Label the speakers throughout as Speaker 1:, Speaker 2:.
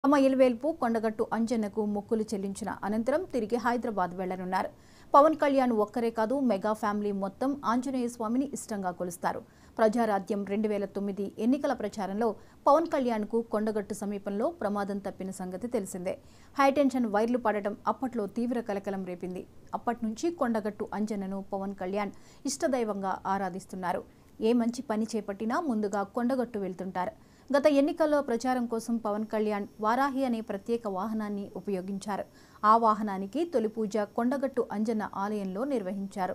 Speaker 1: తమ ఇల్వేల్పు కొండగట్టు అంజన్నకు మొక్కులు చెల్లించిన అనంతరం తిరిగి హైదరాబాద్ వెళ్లనున్నారు పవన్ కళ్యాణ్ ఒక్కరే కాదు మెగా ఫ్యామిలీ మొత్తం ఆంజనేయ స్వామిని ఇష్టంగా కొలుస్తారు ప్రజారాధ్యం రెండు వేల తొమ్మిది ఎన్నికల ప్రచారంలో పవన్ కళ్యాణ్కు కొండగట్టు సమీపంలో ప్రమాదం తప్పిన సంగతి తెలిసిందే హైటెన్షన్ వైర్లు పడటం అప్పట్లో తీవ్ర కలకలం రేపింది అప్పటి నుంచి కొండగట్టు అంజన్నను పవన్ కళ్యాణ్ ఇష్టదైవంగా ఆరాధిస్తున్నారు ఏ మంచి పని చేపట్టినా ముందుగా కొండగట్టు వెళ్తుంటారు గత ఎన్నికల్లో ప్రచారం కోసం పవన్ కళ్యాణ్ వారాహి అనే ప్రత్యేక వాహనాన్ని ఉపయోగించారు ఆ వాహనానికి తొలి పూజ కొండగట్టు అంజన్న ఆలయంలో నిర్వహించారు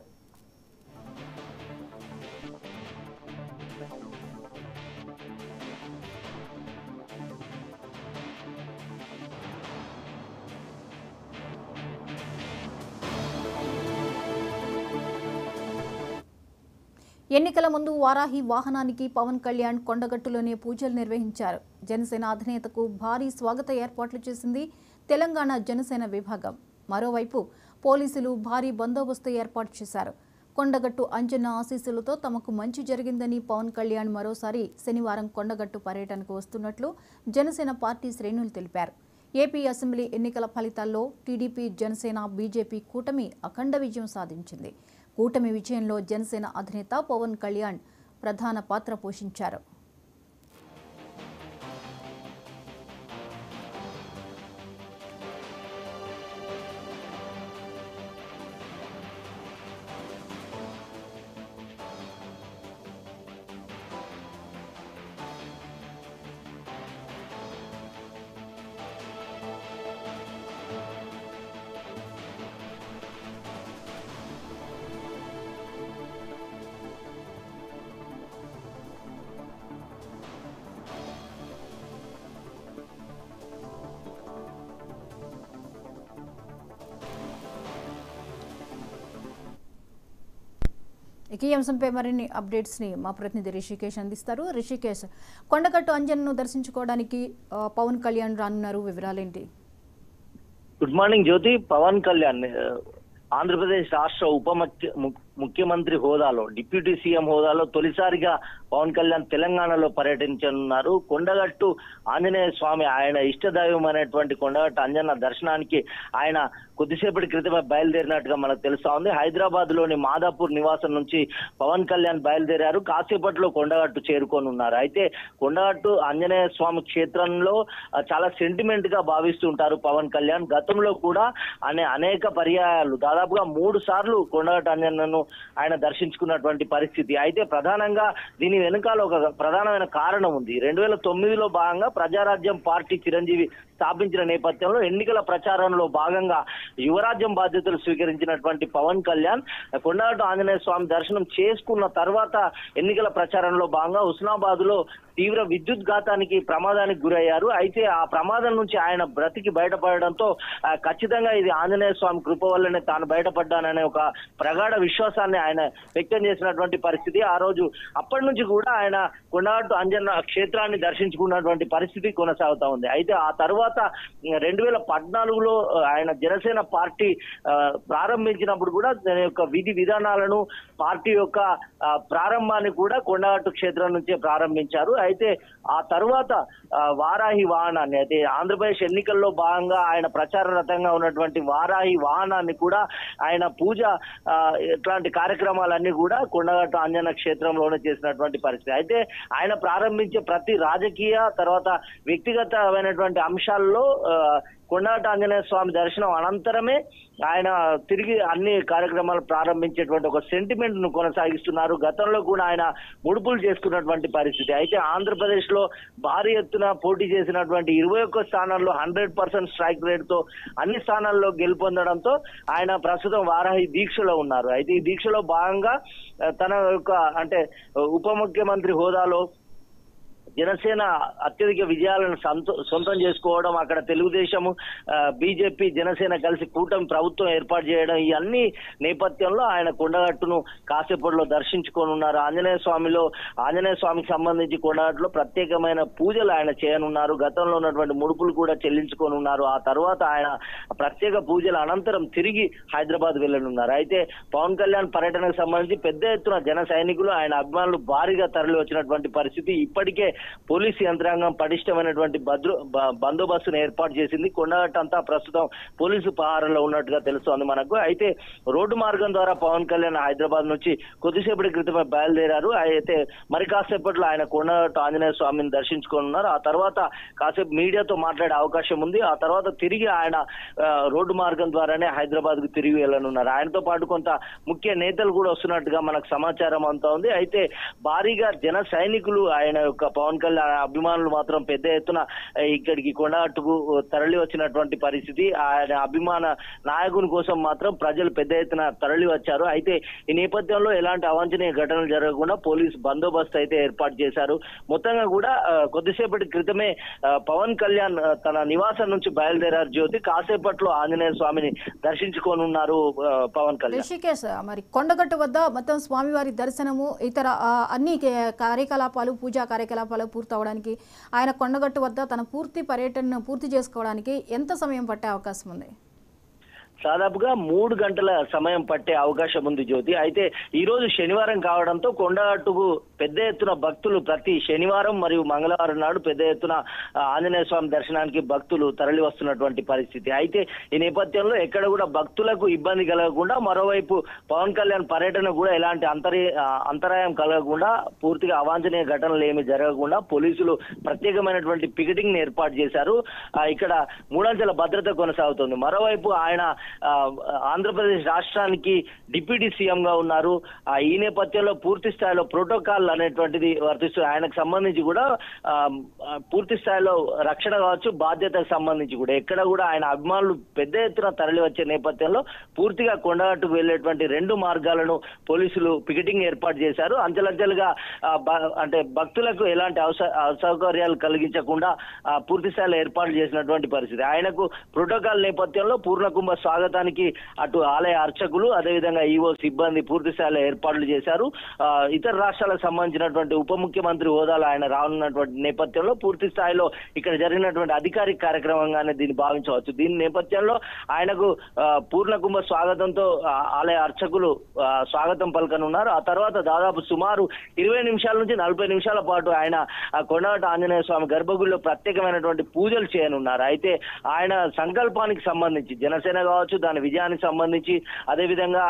Speaker 1: ఎన్నికల ముందు వారాహి వాహనానికి పవన్ కళ్యాణ్ కొండగట్టులోనే పూజలు నిర్వహించారు జనసేన అధినేతకు భారీ స్వాగత ఏర్పాట్లు చేసింది తెలంగాణ జనసేన విభాగం మరోవైపు పోలీసులు భారీ బందోబస్తు ఏర్పాటు చేశారు కొండగట్టు అంజన్న ఆశీస్సులతో తమకు మంచి జరిగిందని పవన్ కళ్యాణ్ మరోసారి శనివారం కొండగట్టు పర్యటనకు వస్తున్నట్లు జనసేన పార్టీ శ్రేణులు తెలిపారు ఏపీ అసెంబ్లీ ఎన్నికల ఫలితాల్లో టీడీపీ జనసేన బీజేపీ కూటమి అఖండ విజయం సాధించింది కూటమి విజయంలో జనసేన అధినేత పవన్ కళ్యాణ్ ప్రధాన పాత్ర పోషించారు ఇక ఈ అంశంపై మరిన్ని అప్డేట్స్ ని మా ప్రతినిధి రిషికేష్ అందిస్తారు రిషికేష్ కొండగట్టు అంజన్ను దర్శించుకోవడానికి ఆ, పవన్ కళ్యాణ్ రానున్నారు వివరాలేంటి
Speaker 2: గుడ్ మార్నింగ్ జ్యోతి పవన్ కళ్యాణ్ ఆ, ఆంధ్రప్రదేశ్ రాష్ట్ర ఉప ముఖ్య- ము- ముఖ్యమంత్రి హోదాలో డిప్యూటీ సీఎం హోదాలో తొలిసారిగా పవన్ కళ్యాణ్ తెలంగాణలో పర్యటించనున్నారు కొండగట్టు ఆంజనేయ స్వామి ఆయన ఇష్టదైవం అనేటువంటి కొండగట్టు అంజన్న దర్శనానికి ఆయన కొద్దిసేపటి క్రితమే బయలుదేరినట్టుగా మనకు తెలుస్తా ఉంది హైదరాబాద్ లోని మాదాపూర్ నివాసం నుంచి పవన్ కళ్యాణ్ బయలుదేరారు కాసేపట్లో కొండగట్టు చేరుకొని ఉన్నారు అయితే కొండగట్టు ఆంజనేయ స్వామి క్షేత్రంలో ఆ, చాలా సెంటిమెంట్ గా భావిస్తుంటారు పవన్ కళ్యాణ్ గతంలో కూడా అనే అనేక పర్యాయాలు దాదాపుగా మూడు సార్లు కొండగట్టు అంజన్నను ఆయన దర్శించుకున్నటువంటి పరిస్థితి అయితే ప్రధానంగా దీని వెనుకాల ఒక ప్రధానమైన కారణం ఉంది రెండు వేల తొమ్మిదిలో భాగంగా ప్రజారాజ్యం పార్టీ చిరంజీవి స్థాపించిన నేపథ్యంలో ఎన్నికల ప్రచారంలో భాగంగా యువరాజ్యం బాధ్యతలు స్వీకరించినటువంటి పవన్ కళ్యాణ్ కొండగట్టు ఆంజనేయ స్వామి దర్శనం చేసుకున్న తర్వాత ఎన్నికల ప్రచారంలో భాగంగా హుస్నాబాద్ లో తీవ్ర విద్యుత్ ఘాతానికి ప్రమాదానికి గురయ్యారు అయితే ఆ ప్రమాదం నుంచి ఆయన బ్రతికి బయటపడడంతో ఆ, ఖచ్చితంగా ఇది ఆంజనేయ స్వామి కృప వల్లనే తాను బయటపడ్డాననే ఒక ప్రగాఢ విశ్వాసాన్ని ఆయన వ్యక్తం చేసినటువంటి పరిస్థితి ఆ రోజు అప్పటి నుంచి కూడా ఆయన కొండగట్టు అంజన్న క్షేత్రాన్ని దర్శించుకున్నటువంటి పరిస్థితి కొనసాగుతా ఉంది అయితే ఆ తర్వాత రెండు వేల పద్నాలుగులో ఆ, ఆయన జనసేన పార్టీ ఆ, ప్రారంభించినప్పుడు కూడా దాని యొక్క విధి విధానాలను పార్టీ యొక్క ఆ, ప్రారంభాన్ని కూడా కొండగట్టు క్షేత్రం నుంచే ప్రారంభించారు అయితే ఆ తర్వాత ఆ, వారాహి వాహనాన్ని అయితే ఆంధ్రప్రదేశ్ ఎన్నికల్లో భాగంగా ఆయన ప్రచార రథంగా ఉన్నటువంటి వారాహి వాహనాన్ని కూడా ఆయన పూజ ఆ, ఇట్లాంటి కార్యక్రమాలన్నీ కూడా కొండగట్టు ఆంజన క్షేత్రంలోనే చేసినటువంటి పరిస్థితి అయితే ఆయన ప్రారంభించే ప్రతి రాజకీయ తర్వాత వ్యక్తిగతమైనటువంటి అంశాల్లో ఆ, కొండగట్టు ఆంజనేయ స్వామి దర్శనం అనంతరమే ఆయన తిరిగి అన్ని కార్యక్రమాలు ప్రారంభించేటువంటి ఒక సెంటిమెంట్ ను కొనసాగిస్తున్నారు గతంలో కూడా ఆయన ముడుపులు చేసుకున్నటువంటి పరిస్థితి అయితే ఆంధ్రప్రదేశ్ లో భారీ ఎత్తున పోటీ చేసినటువంటి ఇరవై ఒక్క స్థానాల్లో హండ్రెడ్ పర్సెంట్ స్ట్రైక్ రేట్ తో అన్ని స్థానాల్లో గెలుపొందడంతో ఆయన ప్రస్తుతం వారాహి దీక్షలో ఉన్నారు అయితే ఈ దీక్షలో భాగంగా ఆ, తన యొక్క అంటే ఉప ముఖ్యమంత్రి హోదాలో జనసేన అత్యధిక విజయాలను సంతో సొంతం చేసుకోవడం అక్కడ తెలుగుదేశము బీజేపీ జనసేన కలిసి కూటమి ప్రభుత్వం ఏర్పాటు చేయడం ఈ అన్ని నేపథ్యంలో ఆయన కొండగట్టును కాసేపట్లో దర్శించుకోనున్నారు ఆంజనేయ స్వామిలో ఆంజనేయ స్వామికి సంబంధించి కొండగట్టులో ప్రత్యేకమైన పూజలు ఆయన చేయనున్నారు గతంలో ఉన్నటువంటి ముడుపులు కూడా చెల్లించుకోనున్నారు ఆ తర్వాత ఆయన ప్రత్యేక పూజల అనంతరం తిరిగి హైదరాబాద్ వెళ్ళనున్నారు అయితే పవన్ కళ్యాణ్ పర్యటనకు సంబంధించి పెద్ద ఎత్తున జన సైనికులు ఆయన అభిమానులు భారీగా తరలి వచ్చినటువంటి పరిస్థితి ఇప్పటికే పోలీసు యంత్రాంగం పటిష్టమైనటువంటి భద్ర బ- బందోబస్తును ఏర్పాటు చేసింది కొండగట్టు అంతా ప్రస్తుతం పోలీసు పహారంలో ఉన్నట్టుగా తెలుస్తోంది మనకు అయితే రోడ్డు మార్గం ద్వారా పవన్ కళ్యాణ్ హైదరాబాద్ నుంచి కొద్దిసేపటి క్రితమే బయలుదేరారు అయితే మరి కాసేపట్లో ఆయన కొండగట్టు ఆంజనేయ స్వామిని దర్శించుకోనున్నారు ఆ తర్వాత కాసేపు మీడియాతో మాట్లాడే అవకాశం ఉంది ఆ తర్వాత తిరిగి ఆయన ఆ, రోడ్డు మార్గం ద్వారానే హైదరాబాద్ కు తిరిగి వెళ్ళనున్నారు ఆయనతో పాటు కొంత ముఖ్య నేతలు కూడా వస్తున్నట్టుగా మనకు సమాచారం అంతా ఉంది అయితే భారీగా జన సైనికులు ఆయన యొక్క పవన్ కళ్యాణ్ అభిమానులు మాత్రం పెద్ద ఎత్తున ఆ, ఇక్కడికి కొండగట్టుకు తరలి వచ్చినటువంటి పరిస్థితి ఆయన అభిమాన నాయకుని కోసం మాత్రం ప్రజలు పెద్ద ఎత్తున తరలి వచ్చారు అయితే ఈ నేపథ్యంలో ఎలాంటి అవాంఛనీయ ఘటనలు జరగకుండా పోలీస్ బందోబస్తు అయితే ఏర్పాటు చేశారు మొత్తంగా కూడా ఆ, కొద్దిసేపటి క్రితమే ఆ, పవన్ కళ్యాణ్ ఆ, తన నివాసం నుంచి బయలుదేరారు జ్యోతి కాసేపట్లో ఆంజనేయ స్వామిని దర్శించుకోనున్నారు ఆ, పవన్ కళ్యాణ్
Speaker 1: రిషికేశ్ మరి కొండగట్టు వద్ద మొత్తం స్వామివారి దర్శనము ఇతర ఆ, అన్ని కే- కార్యకలాపాలు పూజా కార్యకలాపాలు పూర్తవడానికి ఆయన కొండగట్టు వద్ద తన పూర్తి పర్యటనను పూర్తి చేసుకోవడానికి ఎంత సమయం పట్టే అవకాశం ఉంది
Speaker 2: దాదాపుగా మూడు గంటల సమయం పట్టే అవకాశం ఉంది జ్యోతి అయితే ఈ రోజు శనివారం కావడంతో కొండగట్టుకు పెద్ద ఎత్తున భక్తులు ప్రతి శనివారం మరియు మంగళవారం నాడు పెద్ద ఎత్తున ఆ, ఆంజనేయ స్వామి దర్శనానికి భక్తులు తరలి వస్తున్నటువంటి పరిస్థితి అయితే ఈ నేపథ్యంలో ఎక్కడ కూడా భక్తులకు ఇబ్బంది కలగకుండా మరోవైపు పవన్ కళ్యాణ్ పర్యటన కూడా ఎలాంటి అంతరి ఆ, అంతరాయం కలగకుండా పూర్తిగా అవాంఛనీయ ఘటనలు ఏమి జరగకుండా పోలీసులు ప్రత్యేకమైనటువంటి పికెటింగ్ ని ఏర్పాటు చేశారు ఆ, ఇక్కడ మూడంచెల భద్రత కొనసాగుతుంది మరోవైపు ఆయన ఆ, ఆంధ్రప్రదేశ్ రాష్ట్రానికి డిప్యూటీ సీఎం గా ఉన్నారు ఆ, ఈ నేపథ్యంలో పూర్తి స్థాయిలో ప్రోటోకాల్ అనేటువంటిది వర్తిస్తుంది ఆయనకు సంబంధించి కూడా ఆ, ఆ, పూర్తి స్థాయిలో రక్షణ కావచ్చు బాధ్యతకు సంబంధించి కూడా ఎక్కడ కూడా ఆయన అభిమానులు పెద్ద ఎత్తున తరలి వచ్చే నేపథ్యంలో పూర్తిగా కొండగట్టుకు వెళ్ళేటువంటి రెండు మార్గాలను పోలీసులు పికెటింగ్ ఏర్పాటు చేశారు అంచెలంచెలుగా ఆ, బ- అంటే భక్తులకు ఎలాంటి అవస- అసౌకర్యాలు కలిగించకుండా ఆ, పూర్తి స్థాయిలో ఏర్పాట్లు చేసినటువంటి పరిస్థితి ఆయనకు ప్రోటోకాల్ నేపథ్యంలో పూర్ణకుంభ స్వాగతానికి అటు ఆలయ అర్చకులు అదేవిధంగా ఈవో సిబ్బంది పూర్తి స్థాయిలో ఏర్పాట్లు చేశారు ఆ, ఇతర రాష్ట్రాలకు సంబంధించినటువంటి ఉప ముఖ్యమంత్రి హోదాలో ఆయన రానున్నటువంటి నేపథ్యంలో పూర్తి స్థాయిలో ఇక్కడ జరిగినటువంటి అధికారిక కార్యక్రమంగానే దీన్ని భావించవచ్చు దీని నేపథ్యంలో ఆయనకు ఆ, పూర్ణకుంభ స్వాగతంతో ఆ, ఆలయ అర్చకులు ఆ, స్వాగతం పలకనున్నారు ఆ తర్వాత దాదాపు సుమారు ఇరవై నిమిషాల నుంచి నలభై నిమిషాల పాటు ఆయన ఆ కొండగట్ట ఆంజనేయ స్వామి గర్భగుడిలో ప్రత్యేకమైనటువంటి పూజలు చేయనున్నారు అయితే ఆయన సంకల్పానికి సంబంధించి జనసేన కావచ్చు దాని విజయానికి సంబంధించి అదేవిధంగా